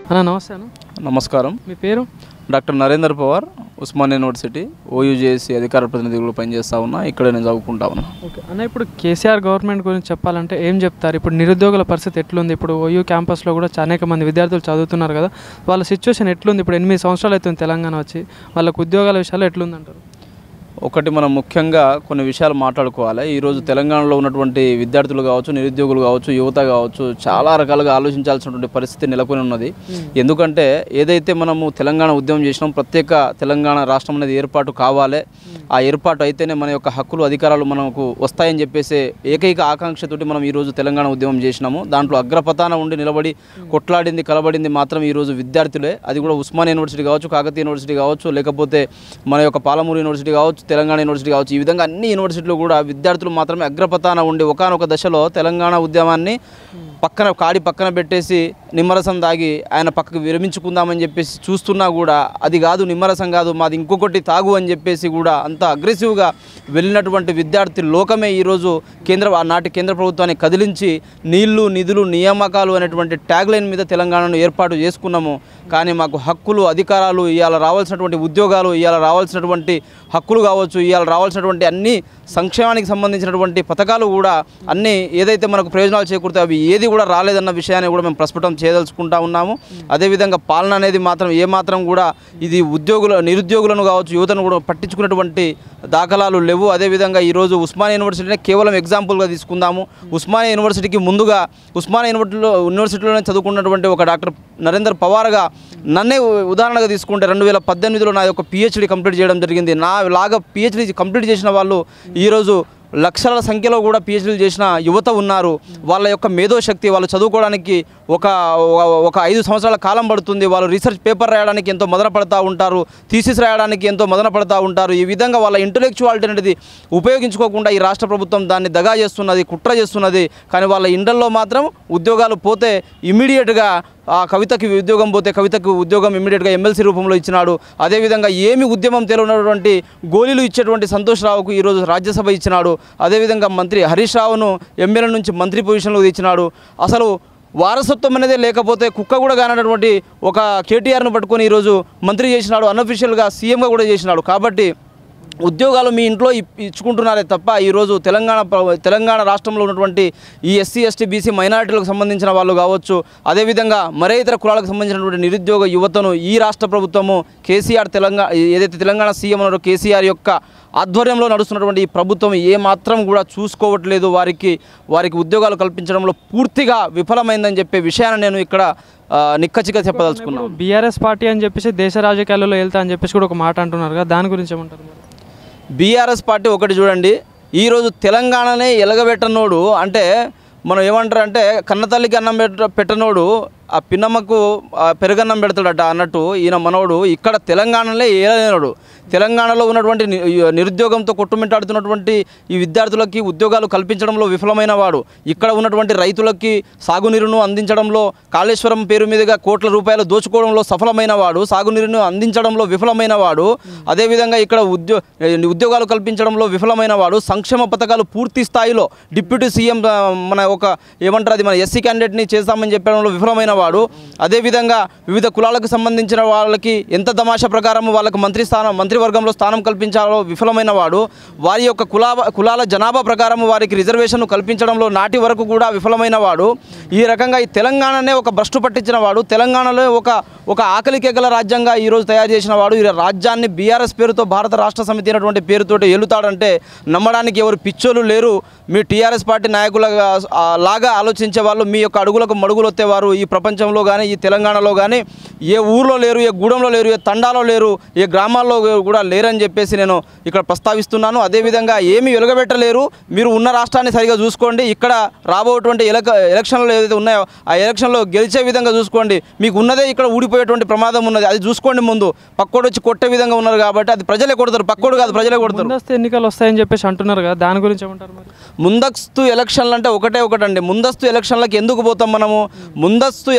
అన్న నమస్తే అన్న నమస్కారం మీ పేరు doctor Narender Pawar Osman university OUJAC అధికార ప్రతినిధిగా పనిచేస్తా ఉన్నా ఇక్కడ నేను చదువుకుంటా ఉన్నా ఓకే అన్న ఇప్పుడు కేసీఆర్ గవర్నమెంట్ గురించి చెప్పాలంటే ఏం చెప్తారు ఇప్పుడు నిరుద్యోగుల పరిస్థితి ఎట్లుంది ఇప్పుడు ఓయూ క్యాంపస్లో కూడా చా- అనేక మంది విద్యార్థులు చదువుతున్నారు కదా వాళ్ళ సిచ్యువేషన్ ఎట్లుంది ఇప్పుడు ఎనిమిది సంవత్సరాలు అవుతుంది తెలంగాణ వచ్చి వాళ్ళకు ఉద్యోగాల విషయాలు ఎట్లుంది అంటారు ఒకటి మనం ముఖ్యంగా కొన్ని విషయాలు మాట్లాడుకోవాలి ఈరోజు తెలంగాణలో ఉన్నటువంటి విద్యార్థులు కావచ్చు నిరుద్యోగులు కావచ్చు యువత కావచ్చు చాలా రకాలుగా ఆలోచించాల్సినటువంటి పరిస్థితి నెలకొని ఉన్నది ఎందుకంటే ఏదైతే మనము తెలంగాణ ఉద్యమం చేసినాం ప్రత్యేక తెలంగాణ రాష్ట్రం అనేది ఏర్పాటు కావాలి ఆ ఏర్పాటు అయితేనే మన యొక్క హక్కులు అధికారాలు మనకు వస్తాయని చెప్పేసి ఏకైక ఆకాంక్షతోటి మనం ఈరోజు తెలంగాణ ఉద్యమం చేసినాము దాంట్లో అగ్రపథాన ఉండి నిలబడి కొట్లాడింది కలబడింది మాత్రం ఈరోజు విద్యార్థులే అది కూడా ఉస్మాన్ యూనివర్సిటీ కావచ్చు కాకతీయ యూనివర్సిటీ కావచ్చు లేకపోతే మన యొక్క పాలమూరు యూనివర్సిటీ కావచ్చు తెలంగాణ యూనివర్సిటీ కావచ్చు ఈ విధంగా అన్ని యూనివర్సిటీలు కూడా విద్యార్థులు మాత్రమే అగ్రపథాన ఉండి ఒకానొక దశలో తెలంగాణ ఉద్యమాన్ని పక్కన కాడి పక్కన పెట్టేసి నిమ్మరసం దాగి ఆయన పక్కకు విరమించుకుందామని చెప్పేసి చూస్తున్నా కూడా అది కాదు నిమ్మరసం కాదు మాది ఇంకొకటి తాగు అని చెప్పేసి కూడా అంత అగ్రెసివ్గా వెళ్ళినటువంటి విద్యార్థి లోకమే ఈరోజు కేంద్ర నాటి కేంద్ర ప్రభుత్వాన్ని కదిలించి నీళ్లు నిధులు నియామకాలు అనేటువంటి ట్యాగ్ లైన్ మీద తెలంగాణను ఏర్పాటు చేసుకున్నాము కానీ మాకు హక్కులు అధికారాలు ఇవాళ రావాల్సినటువంటి ఉద్యోగాలు ఇవాళ రావాల్సినటువంటి హక్కులు కావచ్చు ఇవాళ రావాల్సినటువంటి అన్ని సంక్షేమానికి సంబంధించినటువంటి పథకాలు కూడా అన్నీ ఏదైతే మనకు ప్రయోజనాలు చేకూరుతాయో అవి ఏది కూడా రాలేదన్న విషయాన్ని కూడా మేము ప్రస్ఫుటం చేయదలుచుకుంటా ఉన్నాము అదేవిధంగా పాలన అనేది మాత్రం ఏమాత్రం కూడా ఇది ఉద్యోగుల నిరుద్యోగులను కావచ్చు యువతను కూడా పట్టించుకున్నటువంటి దాఖలాలు లేవు అదేవిధంగా ఈరోజు ఉస్మానియా యూనివర్సిటీనే కేవలం ఎగ్జాంపుల్గా తీసుకుందాము ఉస్మానియా యూనివర్సిటీకి ముందుగా ఉస్మానియా యూనివర్సిటీలో యూనివర్సిటీలోనే చదువుకున్నటువంటి ఒక డాక్టర్ నరేందర్ పవార్గా నన్నే ఉ- ఉదాహరణగా తీసుకుంటే రెండు వేల పద్దెనిమిదిలో నా యొక్క పిహెచ్డి కంప్లీట్ చేయడం జరిగింది నా లాగా పిహెచ్డి కంప్లీట్ చేసిన వాళ్ళు ఈరోజు లక్షల సంఖ్యలో కూడా పిహెచ్డీలు చేసిన యువత ఉన్నారు వాళ్ళ యొక్క మేధోశక్తి వాళ్ళు చదువుకోవడానికి ఒక ఒక- ఒక ఐదు సంవత్సరాల కాలం పడుతుంది వాళ్ళు రీసెర్చ్ పేపర్ రాయడానికి ఎంతో మదన పడతా ఉంటారు థీసిస్ రాయడానికి ఎంతో మదన పడతా ఉంటారు ఈ విధంగా వాళ్ళ ఇంటలెక్చువాలిటీ అనేది ఉపయోగించుకోకుండా ఈ రాష్ట్ర ప్రభుత్వం దాన్ని దగా చేస్తున్నది కుట్ర చేస్తున్నది కానీ వాళ్ళ ఇండల్లో మాత్రం ఉద్యోగాలు పోతే ఇమీడియట్గా ఆ కవితకి ఉద్యోగం పోతే కవితకు ఉద్యోగం ఇమ్మీడియట్గా ఎమ్మెల్సీ రూపంలో ఇచ్చినాడు అదేవిధంగా ఏమి ఉద్యమం తెలియనటువంటి గోళీలు ఇచ్చేటువంటి సంతోష్ రావుకు ఈరోజు రాజ్యసభ ఇచ్చినాడు అదేవిధంగా మంత్రి హరీష్ రావును ఎమ్మెల్యే నుంచి మంత్రి పొజిషన్లో ఇచ్చినాడు అసలు వారసత్వం అనేదే లేకపోతే కుక్క కూడా కానటువంటి ఒక కేటీఆర్ను పట్టుకొని ఈరోజు మంత్రి చేసినాడు అన్అఫీషియల్గా సీఎంగా కూడా చేసినాడు కాబట్టి ఉద్యోగాలు మీ ఇంట్లో ఇప్- ఇచ్చుకుంటున్నారే తప్ప ఈరోజు తెలంగాణ ప్ర- తెలంగాణ రాష్ట్రంలో ఉన్నటువంటి ఈ ఎస్సీ ఎస్టీ బీసీ మైనారిటీలకు సంబంధించిన వాళ్ళు కావచ్చు అదేవిధంగా మరే ఇతర కులాలకు సంబంధించినటువంటి నిరుద్యోగ యువతను ఈ రాష్ట్ర ప్రభుత్వము కేసీఆర్ తెలంగాణ ఏదైతే తెలంగాణ సీఎం ఉన్నారో కేసీఆర్ యొక్క ఆధ్వర్యంలో నడుస్తున్నటువంటి ఈ ప్రభుత్వం ఏ మాత్రం కూడా చూసుకోవట్లేదు వారికి వారికి ఉద్యోగాలు కల్పించడంలో పూర్తిగా విఫలమైందని చెప్పే విషయాన్ని నేను ఇక్కడ ఆ, నిక్కచ్చిగా చెప్పదలుచుకున్నాను బీఆర్ఎస్ పార్టీ అని చెప్పేసి దేశ రాజకీయాలలో వెళ్తా అని చెప్పేసి కూడా ఒక మాట అంటున్నారు కదా దాని గురించి ఏమంటారు మరి బీఆర్ఎస్ పార్టీ ఒకటి చూడండి ఈరోజు తెలంగాణనే ఎలగబెట్టనోడు అంటే మనం ఏమంటారు అంటే కన్నతల్లికి అన్నం పెట్ట పెట్టనోడు ఆ పిన్నమ్మకు ఆ పెరుగన్నం పెడతాడట అన్నట్టు ఈయన మనోడు ఇక్కడ తెలంగాణలో ఏలలేనోడు తెలంగాణలో ఉన్నటువంటి ని- ఈ నిరుద్యోగంతో కొట్టుమిట్టాడుతున్నటువంటి ఈ విద్యార్థులకి ఉద్యోగాలు కల్పించడంలో విఫలమైన వాడు ఇక్కడ ఉన్నటువంటి రైతులకి సాగునీరును అందించడంలో కాళేశ్వరం పేరు మీదుగా కోట్ల రూపాయలు దోచుకోవడంలో సఫలమైన వాడు సాగునీరును అందించడంలో విఫలమైన వాడు అదేవిధంగా ఇక్కడ ఉద్యో ఉద్యోగాలు కల్పించడంలో విఫలమైన వాడు సంక్షేమ పథకాలు పూర్తి స్థాయిలో డిప్యూటీ సీఎం ఆ, మన ఒక ఏమంటారు అది మన ఎస్సీ క్యాండిడేట్ని చేస్తామని చెప్పడంలో విఫలమైన వాడు అదేవిధంగా వివిధ కులాలకు సంబంధించిన వాళ్ళకి ఎంత తమాషా ప్రకారం వాళ్ళకి మంత్రి స్థానం మంత్రివర్గంలో స్థానం కల్పించాలో విఫలమైన వాడు వారి యొక్క కులా కులాల జనాభా ప్రకారం వారికి రిజర్వేషన్ కల్పించడంలో నాటి వరకు కూడా విఫలమైన వాడు ఈ రకంగా ఈ తెలంగాణనే ఒక భ్రష్టు పట్టించిన వాడు తెలంగాణలో ఒక ఒక ఆకలి కేకల రాజ్యంగా ఈరోజు తయారు చేసిన వాడు ఈ రాజ్యాన్ని బీఆర్ఎస్ పేరుతో భారత రాష్ట్ర సమితి అనేటువంటి పేరుతోటి ఏలుతాడంటే నమ్మడానికి ఎవరు పిచ్చోలు లేరు మీ టీఆర్ఎస్ పార్టీ నాయకుల లాగా ఆలోచించే వాళ్ళు మీ యొక్క అడుగులకు మడుగులు వచ్చేవారు ఈ ప్రపంచంలో కానీ ఈ తెలంగాణలో కానీ ఏ ఊర్లో లేరు ఏ గూడెంలో లేరు ఏ తండాలో లేరు ఏ గ్రామాల్లో కూడా లేరని చెప్పేసి నేను ఇక్కడ ప్రస్తావిస్తున్నాను అదేవిధంగా ఏమీ వెలుగబెట్టలేరు మీరు ఉన్న రాష్ట్రాన్ని సరిగా చూసుకోండి ఇక్కడ రాబోయేటువంటి ఎలక ఎలక్షన్లు ఏదైతే ఉన్నాయో ఆ ఎలక్షన్లో గెలిచే విధంగా చూసుకోండి మీకు ఉన్నదే ఇక్కడ ఊడిపోయేటువంటి ప్రమాదం ఉన్నది అది చూసుకోండి ముందు పక్కోడు వచ్చి కొట్టే విధంగా ఉన్నారు కాబట్టి అది ప్రజలే కొడతారు పక్కోడు కాదు ప్రజలే కొడతారు ముందస్తు ఎన్నికలు వస్తాయని చెప్పేసి అంటున్నారు కదా దాని గురించి ఏమంటారు మరి ముందస్తు ఎలక్షన్లు అంటే ఒకటే ఒకటండి ముందస్తు ఎలక్షన్లకు ఎందుకు పోతాం మనము ముందస్తు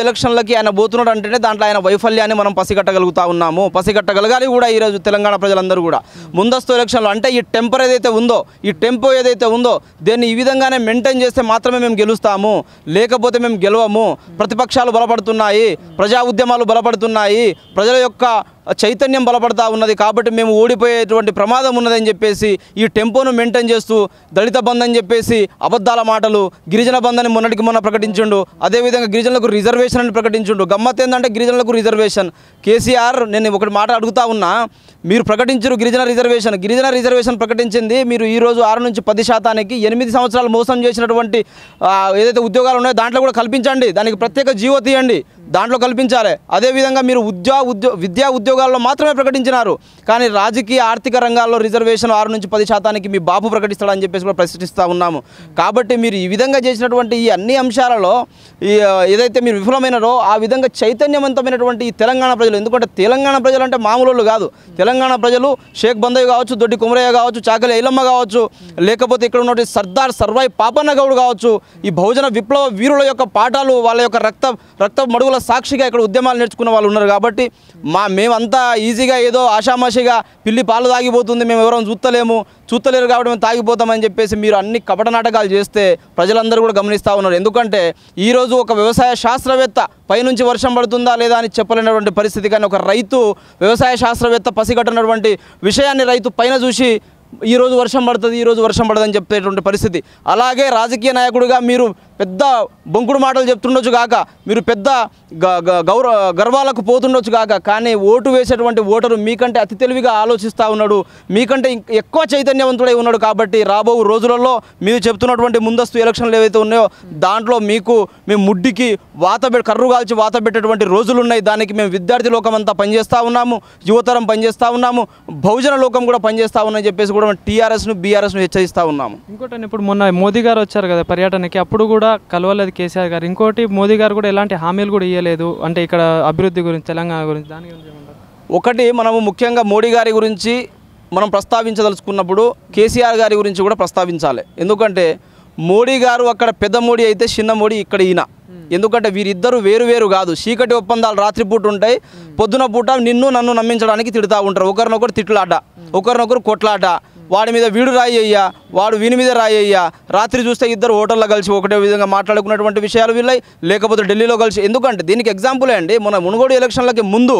ఎలక్షన్లకి ఆయన పోతున్నాడు అంటేనే దాంట్లో ఆయన వైఫల్యాన్ని మనం పసిగట్టగలుగుతా ఉన్నాము పసిగట్టగలగాలి కూడా ఈరోజు తెలంగాణ ప్రజలందరూ కూడా ముందస్తు ఎలక్షన్లు అంటే ఈ టెంపర్ ఏదైతే ఉందో ఈ టెంపో ఏదైతే ఉందో దీన్ని ఈ విధంగానే మెయింటైన్ చేస్తే మాత్రమే మేము గెలుస్తాము లేకపోతే మేము గెలవము ప్రతిపక్షాలు బలపడుతున్నాయి ప్రజా ఉద్యమాలు బలపడుతున్నాయి ప్రజల యొక్క చైతన్యం బలపడతా ఉన్నది కాబట్టి మేము ఓడిపోయేటువంటి ప్రమాదం ఉన్నదని చెప్పేసి ఈ టెంపోను మెయింటైన్ చేస్తూ దళిత బంధ్ అని చెప్పేసి అబద్ధాల మాటలు గిరిజన బంధ్ అని మొన్నటికి మొన్న ప్రకటించుండు అదేవిధంగా గిరిజనులకు రిజర్వేషన్ అని ప్రకటించుండు గమ్మత్ ఏంటంటే గిరిజనులకు రిజర్వేషన్ కేసీఆర్ నేను ఒకటి మాట అడుగుతా ఉన్నా మీరు ప్రకటించరు గిరిజన రిజర్వేషన్ గిరిజన రిజర్వేషన్ ప్రకటించింది మీరు ఈ రోజు ఆరు నుంచి పది శాతానికి ఎనిమిది సంవత్సరాలు మోసం చేసినటువంటి ఆ, ఏదైతే ఉద్యోగాలు ఉన్నాయో దాంట్లో కూడా కల్పించండి దానికి ప్రత్యేక జీవో తీయండి దాంట్లో కల్పించాలి అదేవిధంగా మీరు ఉద్యోగ ఉద్యో విద్యా ఉద్యోగాల్లో మాత్రమే ప్రకటించినారు కానీ రాజకీయ ఆర్థిక రంగాల్లో రిజర్వేషన్ ఆరు నుంచి పది శాతానికి మీ బాబు ప్రకటిస్తాడని చెప్పేసి కూడా ప్రశ్నిస్తూ ఉన్నాము కాబట్టి మీరు ఈ విధంగా చేసినటువంటి ఈ అన్ని అంశాలలో ఈ ఆ, ఏదైతే మీరు విఫలమైనారో ఆ విధంగా చైతన్యవంతమైనటువంటి ఈ తెలంగాణ ప్రజలు ఎందుకంటే తెలంగాణ ప్రజలు అంటే మామూలు వాళ్ళు కాదు తెలంగాణ ప్రజలు షేక్ బందయ్య కావచ్చు దొడ్డి కుమరయ్య కావచ్చు చాకలి ఐలమ్మ కావచ్చు లేకపోతే ఇక్కడ ఉన్నటువంటి సర్దార్ సర్వాయి పాపన్న గౌడ్ కావచ్చు ఈ బహుజన విప్లవ వీరుల యొక్క పాఠాలు వాళ్ళ యొక్క రక్త రక్త మడుగుల సాక్షిగా ఇక్కడ ఉద్యమాలు నేర్చుకున్న వాళ్ళు ఉన్నారు కాబట్టి మా మేమంతా ఈజీగా ఏదో ఆషామాషిగా పిల్లి పాలు తాగిపోతుంది మేము ఎవరైనా చూస్తలేము చూస్తలేరు కాబట్టి మేము తాగిపోతామని చెప్పేసి మీరు అన్ని కపట నాటకాలు చేస్తే ప్రజలందరూ కూడా గమనిస్తూ ఉన్నారు ఎందుకంటే ఈరోజు ఒక వ్యవసాయ శాస్త్రవేత్త పైనుంచి వర్షం పడుతుందా లేదా అని చెప్పలేనటువంటి పరిస్థితి కానీ ఒక రైతు వ్యవసాయ శాస్త్రవేత్త పసిగట్టనటువంటి విషయాన్ని రైతు పైన చూసి ఈ రోజు వర్షం పడుతుంది ఈ రోజు వర్షం పడదని చెప్పేటువంటి పరిస్థితి అలాగే రాజకీయ నాయకుడిగా మీరు పెద్ద బొంకుడు మాటలు చెప్తుండొచ్చు కాక మీరు పెద్ద గ- గ- గౌరవ గర్వాలకు పోతుండొచ్చు కాక కానీ ఓటు వేసేటువంటి ఓటరు మీకంటే అతి తెలివిగా ఆలోచిస్తూ ఉన్నాడు మీకంటే ఇంక- ఎక్కువ చైతన్యవంతుడై ఉన్నాడు కాబట్టి రాబో రోజులలో మీరు చెప్తున్నటువంటి ముందస్తు ఎలక్షన్లు ఏవైతే ఉన్నాయో దాంట్లో మీకు మేము ముడ్డికి వాత పె- కర్రు కాల్చి వాత పెట్టేటువంటి రోజులు ఉన్నాయి దానికి మేము విద్యార్థి లోకం అంతా పనిచేస్తూ ఉన్నాము యువతరం పనిచేస్తూ ఉన్నాము బహుజన లోకం కూడా పనిచేస్తూ ఉన్నామని చెప్పేసి కూడా మేము టీఆర్ఎస్ను బీఆర్ఎస్ను హెచ్చరిస్తూ ఉన్నాము ఇంకోటి ఇప్పుడు మొన్న మోదీ గారు వచ్చారు కదా పర్యటనకి అప్పుడు కూడా కలవలేదు కేసీఆర్ గారు ఇంకోటి మోదీ గారు కూడా ఎలాంటి హామీలు కూడా ఇవ్వలేదు అంటే ఇక్కడ అభివృద్ధి గురించి తెలంగాణ గురించి దాని గురించి ఏమంటారు ఒకటి మనము ముఖ్యంగా మోడీ గారి గురించి మనం ప్రస్తావించదలుచుకున్నప్పుడు కేసీఆర్ గారి గురించి కూడా ప్రస్తావించాలి ఎందుకంటే మోడీ గారు అక్కడ పెద్ద మోడీ అయితే చిన్న మోడీ ఇక్కడ ఈయన ఎందుకంటే వీరిద్దరు వేరు వేరు కాదు చీకటి ఒప్పందాలు రాత్రిపూట ఉంటాయి పొద్దున పూట నిన్ను నన్ను నమ్మించడానికి తిడుతూ ఉంటారు ఒకరినొకరు తిట్లాట ఒకరినొకరు కొట్లాట వాడి మీద వీడు రాయి అయ్యా వాడు వీని మీద రాయి అయ్యా రాత్రి చూస్తే ఇద్దరు హోటల్లో కలిసి ఒకటే విధంగా మాట్లాడుకున్నటువంటి విషయాలు వీళ్ళై లేకపోతే ఢిల్లీలో కలిసి ఎందుకంటే దీనికి ఎగ్జాంపుల్ అండి మన మునుగోడు ఎలక్షన్లకి ముందు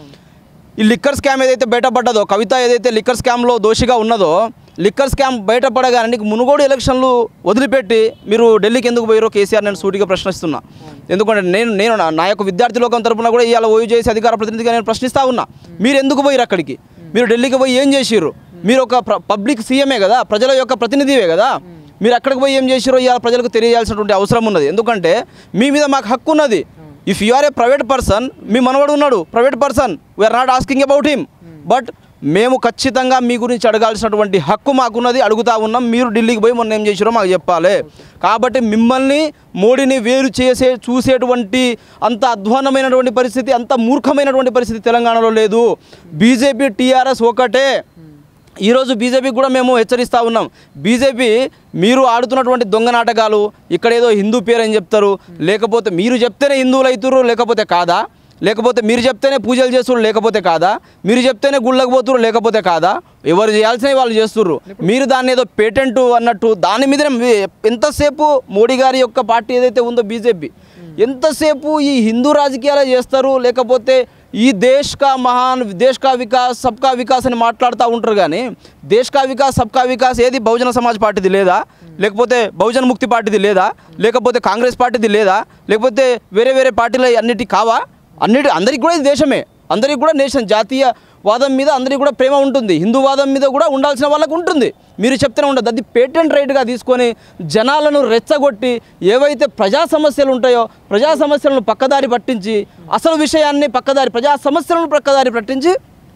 ఈ లిక్కర్ స్కామ్ ఏదైతే బయటపడ్డదో కవిత ఏదైతే లిక్కర్ స్కామ్లో దోషిగా ఉన్నదో లిక్కర్ స్కామ్ బయటపడగానే నీకు మునుగోడు ఎలక్షన్లు వదిలిపెట్టి మీరు ఢిల్లీకి ఎందుకు పోయారో కేసీఆర్ నేను సూటిగా ప్రశ్నిస్తున్నా ఎందుకంటే నేను నేను నా- నా యొక్క విద్యార్థి లోకం తరపున కూడా ఇవాళ ఓయూ చేసి అధికార ప్రతినిధిగా నేను ప్రశ్నిస్తా ఉన్నా మీరు ఎందుకు పోయారు అక్కడికి మీరు ఢిల్లీకి పోయి ఏం చేసిర్రు మీరు ఒక ప్ర- పబ్లిక్ సీఎమే కదా ప్రజల యొక్క ప్రతినిధివే కదా మీరు అక్కడికి పోయి ఏం చేసిరో ఇవాళ ప్రజలకు తెలియజేయాల్సినటువంటి అవసరం ఉన్నది ఎందుకంటే మీ మీద మాకు హక్కు ఉన్నది if you are a private person మీ మనవడు ఉన్నాడు private person we're not asking about him but మేము ఖచ్చితంగా మీ గురించి అడగాల్సినటువంటి హక్కు మాకున్నది అడుగుతా ఉన్నాం మీరు ఢిల్లీకి పోయి మొన్న ఏం చేసిరో మాకు చెప్పాలి కాబట్టి మిమ్మల్ని మోడీని వేరు చేసే చూసేటువంటి అంత అధ్వానమైనటువంటి పరిస్థితి అంత మూర్ఖమైనటువంటి పరిస్థితి తెలంగాణలో లేదు బీజేపీ టీఆర్ఎస్ ఒకటే ఈరోజు బీజేపీకి కూడా మేము హెచ్చరిస్తూ ఉన్నాం బీజేపీ మీరు ఆడుతున్నటువంటి దొంగ నాటకాలు ఇక్కడ ఏదో హిందూ పేరు అని చెప్తారు లేకపోతే మీరు చెప్తేనే హిందువులు అవుతుర్రు లేకపోతే కాదా లేకపోతే మీరు చెప్తేనే పూజలు చేస్తున్నారు లేకపోతే కాదా మీరు చెప్తేనే గుళ్ళకి పోతున్నారు లేకపోతే కాదా ఎవరు చేయాల్సినవి వాళ్ళు చేస్తుర్రు మీరు దాన్ని ఏదో పేటెంట్ అన్నట్టు దాని మీదనే మీ- ఎంతసేపు మోడీ గారి యొక్క పార్టీ ఏదైతే ఉందో బీజేపీ ఎంతసేపు ఈ హిందూ రాజకీయాలే చేస్తారు లేకపోతే ఈ దేశ్ కా మహాన్ దేశ్ కా వికాస్ సబ్కా వికాస్ అని మాట్లాడుతూ ఉంటారు కానీ దేశ్ కా వికాస్ సబ్కా వికాస్ ఏది బహుజన సమాజ్ పార్టీది లేదా లేకపోతే బహుజన ముక్తి పార్టీది లేదా లేకపోతే కాంగ్రెస్ పార్టీది లేదా లేకపోతే వేరే వేరే పార్టీలు అన్నిటి కావా అన్నిటి అందరికి కూడా ఇది దేశమే అందరికి కూడా నేషన్ జాతీయ వాదం మీద అందరికీ కూడా ప్రేమ ఉంటుంది హిందూవాదం మీద కూడా ఉండాల్సిన వాళ్ళకు ఉంటుంది మీరు చెప్తూనే ఉండదు అది పేటెంట్ రైట్గా తీసుకొని జనాలను రెచ్చగొట్టి ఏవైతే ప్రజా సమస్యలు ఉంటాయో ప్రజా సమస్యలను పక్కదారి పట్టించి అసలు విషయాన్ని పక్కదారి ప్రజా సమస్యలను పక్కదారి పట్టించి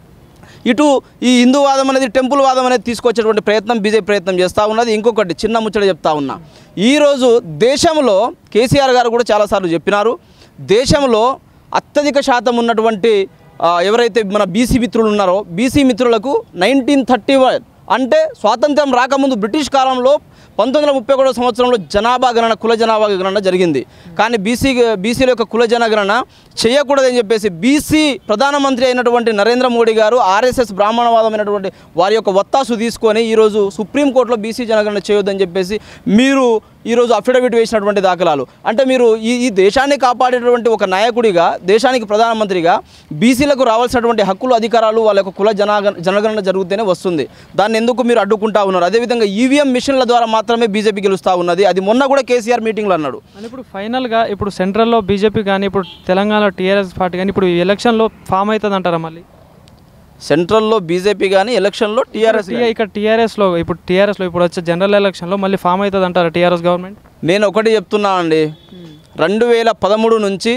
ఇటు ఈ హిందూవాదం అనేది టెంపుల్ వాదం అనేది తీసుకొచ్చేటువంటి ప్రయత్నం బీజేపీ ప్రయత్నం చేస్తూ ఉన్నది ఇంకొకటి చిన్న ముచ్చట చెప్తా ఉన్నా ఈరోజు దేశంలో కేసీఆర్ గారు కూడా చాలాసార్లు చెప్పినారు దేశంలో అత్యధిక శాతం ఉన్నటువంటి ఆ, ఎవరైతే మన బీసీ మిత్రులు ఉన్నారో బీసీ మిత్రులకు నైన్టీన్ థర్టీ వన్ అంటే స్వాతంత్రం రాకముందు బ్రిటిష్ కాలంలో పంతొమ్మిది వందల ముప్పై ఒకటో సంవత్సరంలో జనాభా గణన కుల జనాభా గణన జరిగింది కానీ బీసీ బీసీల యొక్క కుల జనగణన చేయకూడదని చెప్పేసి బీసీ ప్రధానమంత్రి అయినటువంటి నరేంద్ర మోడీ గారు ఆర్ఎస్ఎస్ బ్రాహ్మణవాదమైనటువంటి వారి యొక్క ఒత్తాసు తీసుకొని ఈరోజు సుప్రీంకోర్టులో బీసీ జనగణన చేయొద్దని చెప్పేసి మీరు ఈరోజు అఫిడవిట్ వేసినటువంటి దాఖలాలు అంటే మీరు ఈ ఈ దేశాన్ని కాపాడేటువంటి ఒక నాయకుడిగా దేశానికి ప్రధానమంత్రిగా బీసీలకు రావాల్సినటువంటి హక్కులు అధికారాలు వాళ్ళ యొక్క కుల జనాగ జనగణన జరిగితేనే వస్తుంది దాన్ని ఎందుకు మీరు అడ్డుకుంటా ఉన్నారు అదేవిధంగా ఈవీఎం మిషన్ల ద్వారా మాత్రమే బీజేపీ గెలుస్తూ ఉన్నది అది మొన్న కూడా కేసీఆర్ మీటింగ్లో అన్నాడు అని ఇప్పుడు ఫైనల్గా ఇప్పుడు సెంట్రల్లో బీజేపీ కానీ ఇప్పుడు తెలంగాణలో టీఆర్ఎస్ పార్టీ కానీ ఇప్పుడు ఈ ఎలక్షన్లో ఫామ్ అవుతుంది అంటారా మళ్ళీ సెంట్రల్లో బీజేపీ కానీ ఎలక్షన్లో టీఆర్ఎస్ టీ- ఇక్కడ టీఆర్ఎస్లో ఇప్పుడు టీఆర్ఎస్లో ఇప్పుడు వచ్చే జనరల్ ఎలక్షన్లో మళ్ళీ ఫామ్ అవుతుంది అంటారా టీఆర్ఎస్ గవర్నమెంట్ నేను ఒకటి చెప్తున్నానండి రెండు వేల పదమూడు నుంచి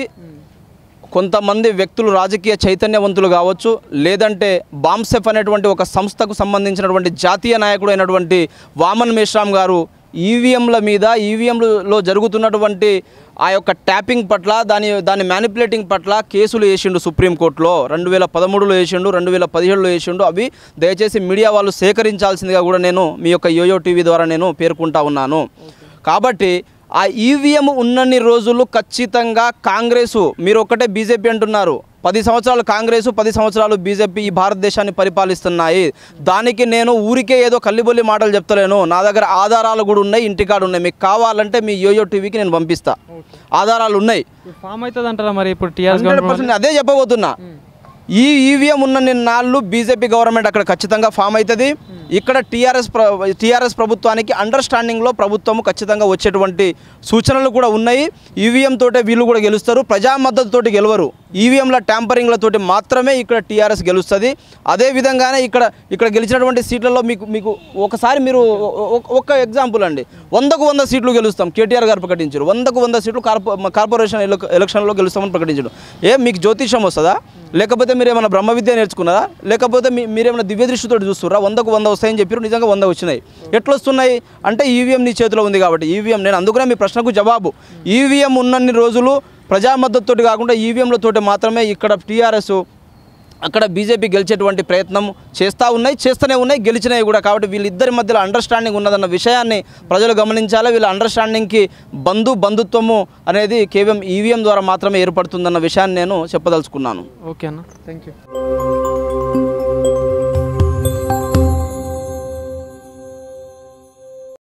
కొంతమంది వ్యక్తులు రాజకీయ చైతన్యవంతులు కావచ్చు లేదంటే బాంసెఫ్ అనేటువంటి ఒక సంస్థకు సంబంధించినటువంటి జాతీయ నాయకుడు అయినటువంటి వామన్ మేశ్రామ్ గారు ఈవీఎంల మీద ఈవీఎంలలో జరుగుతున్నటువంటి ఆ యొక్క ట్యాపింగ్ పట్ల దాని దాని మ్యానిపులేటింగ్ పట్ల కేసులు వేసిండు సుప్రీంకోర్టులో రెండు వేల పదమూడులో వేసిండు రెండు వేల పదిహేడులో వేసిండు అవి దయచేసి మీడియా వాళ్ళు సేకరించాల్సిందిగా కూడా నేను మీ యొక్క యోయో టీవీ ద్వారా నేను పేర్కొంటా ఉన్నాను కాబట్టి ఆ ఈవీఎం ఉన్నన్ని రోజులు ఖచ్చితంగా కాంగ్రెసు మీరు ఒక్కటే బీజేపీ అంటున్నారు పది సంవత్సరాలు కాంగ్రెసు పది సంవత్సరాలు బీజేపీ ఈ భారతదేశాన్ని పరిపాలిస్తున్నాయి దానికి నేను ఊరికే ఏదో కల్లిబొల్లి మాటలు చెప్తలేను నా దగ్గర ఆధారాలు కూడా ఉన్నాయి ఇంటికాడ ఉన్నాయి మీకు కావాలంటే మీ యోయో టీవీకి నేను పంపిస్తా ఆధారాలు ఉన్నాయి ఫామ్ అవుతుంది అంటారా మరి ఇప్పుడు టీఆర్ఎస్ హండ్రెడ్ గవర్నమెంట్ పర్సెంట్ అదే చెప్పబోతున్నా ఈ ఈవీఎం ఉన్న నాళ్ళు బీజేపీ గవర్నమెంట్ అక్కడ ఖచ్చితంగా ఫామ్ అవుతుంది ఇక్కడ టీఆర్ఎస్ టీఆర్ఎస్ ప్రభుత్వానికి అండర్స్టాండింగ్లో ప్రభుత్వము ఖచ్చితంగా వచ్చేటువంటి సూచనలు కూడా ఉన్నాయి ఈవీఎం తోటే వీళ్ళు కూడా గెలుస్తారు ప్రజా మద్దతుతోటి గెలవరు ఈవీఎంల ట్యాంపరింగ్లతోటి మాత్రమే ఇక్కడ టీఆర్ఎస్ గెలుస్తుంది అదే విధంగానే ఇక్కడ ఇక్కడ గెలిచినటువంటి సీట్లలో మీకు మీకు ఒకసారి మీరు ఒ- ఒ- ఒక్క ఎగ్జాంపుల్ అండి వందకు వంద సీట్లు గెలుస్తాం కేటీఆర్ గారు ప్రకటించారు వందకు వంద సీట్లు కార్పొ కార్పొరేషన్ ఎల- ఎలక్షన్లో గెలుస్తామని ప్రకటించారు ఏ మీకు జ్యోతిషం వస్తుందా లేకపోతే మీరు ఏమైనా బ్రహ్మ విద్య నేర్చుకున్నారా లేకపోతే మీ మీరేమైనా దివ్య దృష్టితో చూస్తున్నారా వందకు వంద వస్తాయని చెప్పారు నిజంగా వంద వచ్చినాయి ఎట్లా వస్తున్నాయి అంటే ఈవీఎం నీ చేతిలో ఉంది కాబట్టి ఈవీఎం నేను అందుకనే మీ ప్రశ్నకు జవాబు ఈవీఎం ఉన్నన్ని రోజులు ప్రజా మద్దతుతోటి కాకుండా ఈవీఎంలతోటి మాత్రమే ఇక్కడ టీఆర్ఎస్ అక్కడ బీజేపీ గెలిచేటువంటి ప్రయత్నం చేస్తూ ఉన్నాయి చేస్తూనే ఉన్నాయి గెలిచినాయి కూడా కాబట్టి వీళ్ళిద్దరి మధ్యలో అండర్స్టాండింగ్ ఉన్నదన్న విషయాన్ని ప్రజలు గమనించాలి వీళ్ళ అండర్స్టాండింగ్కి బంధు బంధుత్వము అనేది కేవలం ఈవీఎం ద్వారా మాత్రమే ఏర్పడుతుందన్న విషయాన్ని నేను చెప్పదలుచుకున్నాను ఓకే అన్న థ్యాంక్ యూ